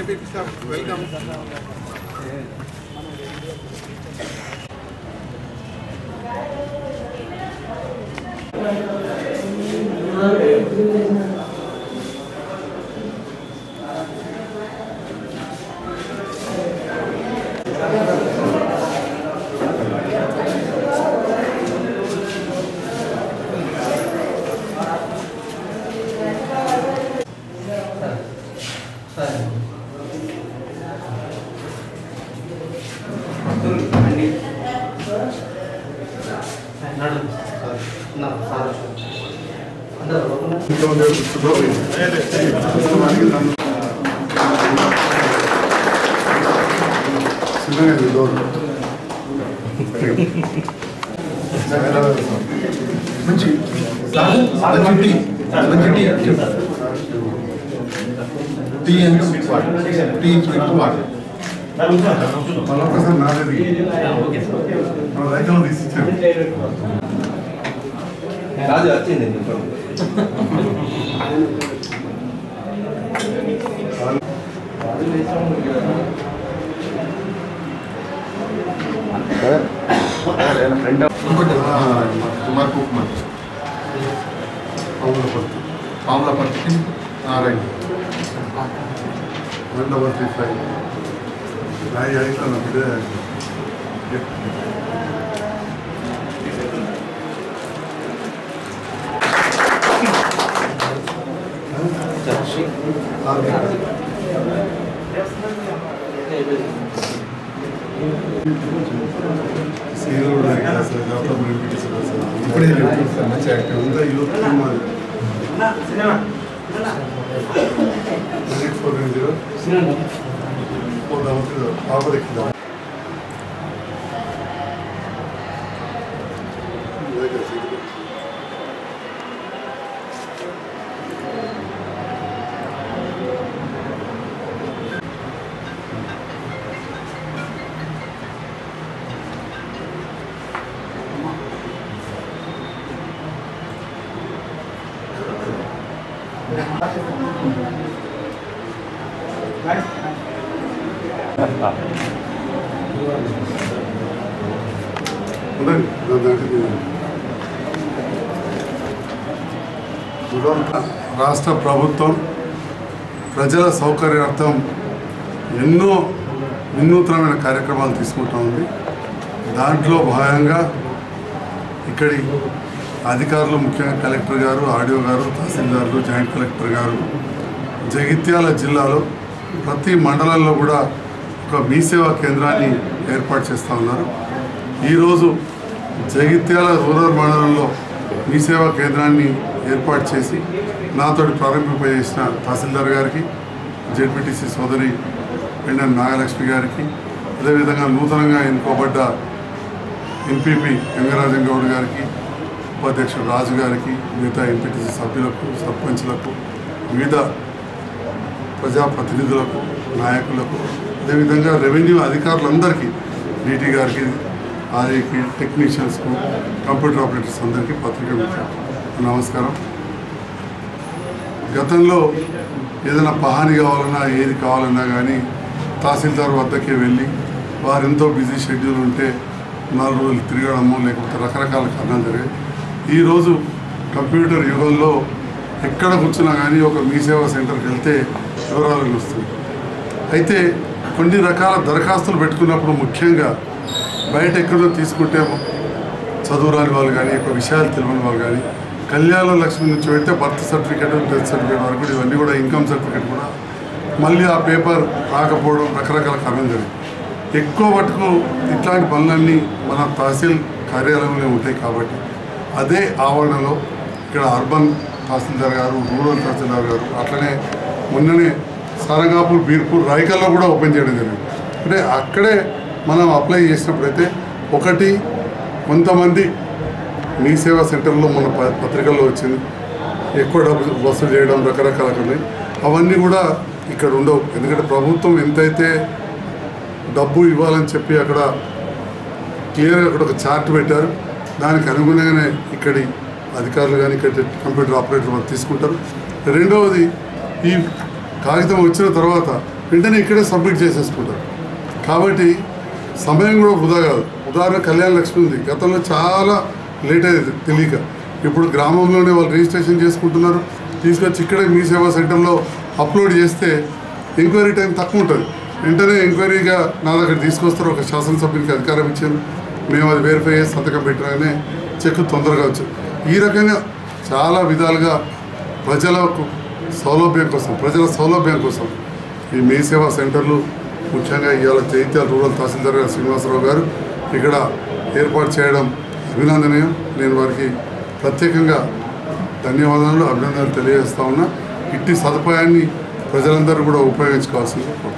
deputy sir welcome మంచి మంచి tea మంచి tea tea and sweet water tea sweet water మరొకసారి నాదేది మన రైతులు తీసిచ్చారు రాజు వచ్చింది ఇంకోటి కుమార్ కుమార్ పాములపర్తి పాములపర్తికి Narayana one double three five నాయి అయితే నాకు ఇదే సీరియల్ కూడా అసలు జాతర ప్రిపేర్ ఇప్పుడే సార్ మంచి యాక్టివ్ అంతా యూత్ మాది eight four nine zero four double three పాపర్ ఎక్కుదాం ఉండండి దాని దాంట్లో రాష్ట్ర ప్రభుత్వం ప్రజల సౌకర్యార్థం ఎన్నో వినూత్నమైన కార్యక్రమాలు తీసుకుంటా ఉంది దాంట్లో భాగంగా ఇక్కడి అధికారులు ముఖ్యంగా కలెక్టర్ గారు ఆడియో గారు తహసీల్దార్లు జాయింట్ కలెక్టర్ గారు జగిత్యాల జిల్లాలో ప్రతి మండలంలో కూడా ఒక మీ సేవా కేంద్రాన్ని ఏర్పాటు చేస్తూ ఉన్నారు ఈరోజు జగిత్యాల రూరల్ మండలంలో మీ సేవా కేంద్రాన్ని ఏర్పాటు చేసి నాతోటి ప్రారంభింపజేసిన తహసీల్దార్ గారికి జెడ్పీటీసీ సోదరి పెండన్ నాగలక్ష్మి గారికి అదేవిధంగా నూతనంగా ఎన్నుకోబడ్డ ఎంపీపీ వెంగరాజన్ గౌడ్ గారికి ఉపాధ్యక్షుడు రాజు గారికి మిగతా ఎంపీటీసీ సభ్యులకు సర్పంచ్లకు వివిధ ప్రజాప్రతినిధులకు నాయకులకు అదేవిధంగా రెవెన్యూ అధికారులందరికీ డీటీ గారికి ఆర్ఏకి టెక్నీషియన్స్కు కంప్యూటర్ ఆపరేటర్స్ అందరికీ పత్రిక మిత్రులకు నమస్కారం గతంలో ఏదైనా పహాని కావాలన్నా ఏది కావాలన్నా కానీ తహసీల్దార్ వద్దకే వెళ్ళి వారు ఎంతో బిజీ షెడ్యూల్ ఉంటే నాలుగు రోజులు తిరగడము లేకపోతే రకరకాల కారణాలు జరిగాయి ఈరోజు కంప్యూటర్ యుగంలో ఎక్కడ కూర్చున్నా కానీ ఒక మీ సేవా సెంటర్కి వెళ్తే వివరాలు వస్తుంది అయితే కొన్ని రకాల దరఖాస్తులు పెట్టుకున్నప్పుడు ముఖ్యంగా బయట ఎక్కడో తీసుకుంటే చదువు రాని వాళ్ళు కానీ ఒక విషయాలు తెలియని వాళ్ళు కానీ కళ్యాణ లక్ష్మి నుంచి పెడితే బర్త్ సర్టిఫికేట్ డెత్ సర్టిఫికేట్ వరకు కూడా ఇవన్నీ కూడా ఇన్కమ్ సర్టిఫికేట్ కూడా మళ్ళీ ఆ పేపర్ రాకపోవడం రకరకాల కారణం జరిగింది ఎక్కువ మటుకు ఇట్లాంటి పనులన్నీ మన తహసీల్ కార్యాలయంలో ఉంటాయి కాబట్టి అదే ఆవరణలో ఇక్కడ అర్బన్ తహసీల్దార్ గారు రూరల్ తహసీల్దార్ గారు అట్లనే మొన్ననే సారంగాపూర్ బీర్పూర్ రాయకల్లో కూడా ఓపెన్ చేయడం జరిగింది అంటే అక్కడే మనం అప్లై చేసినప్పుడైతే ఒకటి కొంతమంది మీ సేవా సెంటర్లో మన ప- పత్రికల్లో వచ్చింది ఎక్కువ డబ్బు వసూలు చేయడం రకరకాల ఉన్నాయి అవన్నీ కూడా ఇక్కడ ఉండవు ఎందుకంటే ప్రభుత్వం ఎంతైతే డబ్బు ఇవ్వాలని చెప్పి అక్కడ క్లియర్గా అక్కడ ఒక చార్ట్ పెట్టారు దానికి అనుగుణంగానే ఇక్కడి అధికారులు కానీ ఇక్కడ కంప్యూటర్ ఆపరేటర్ వాళ్ళు తీసుకుంటారు రెండవది ఈ కాగితం వచ్చిన తర్వాత వెంటనే ఇక్కడే సబ్మిట్ చేసేసుకుంటారు కాబట్టి సమయం కూడా వృధా కాదు ఉదాహరణ కళ్యాణ లక్ష్మి ఉంది గతంలో చాలా లేట్ అయ్యేది తెలియక ఇప్పుడు గ్రామంలోనే వాళ్ళు రిజిస్ట్రేషన్ చేసుకుంటున్నారు తీసుకొచ్చి ఇక్కడే మీ సేవా సెంటర్లో అప్లోడ్ చేస్తే ఎంక్వైరీ టైం తక్కువ ఉంటుంది వెంటనే ఎంక్వైరీగా నా దగ్గర తీసుకొస్తారు ఒక శాసనసభ్యునికి అధికారం ఇచ్చారు మేము అది వెరిఫై చేసి సంతకం పెట్టగానే చెక్ తొందరగా వచ్చు ఈ రకంగా చాలా విధాలుగా ప్రజలకు సౌలభ్యం కోసం ప్రజల సౌలభ్యం కోసం ఈ మీ సేవా సెంటర్లు ముఖ్యంగా ఇవాళ జైత్యాల రూరల్ తహసీల్దార్ గారు శ్రీనివాసరావు గారు ఇక్కడ ఏర్పాటు చేయడం అభినందనీయం నేను వారికి ప్రత్యేకంగా ధన్యవాదాలు అభినందనలు తెలియజేస్తా ఉన్నా ఇట్టి సదుపాయాన్ని ప్రజలందరూ కూడా ఉపయోగించుకోవాల్సింది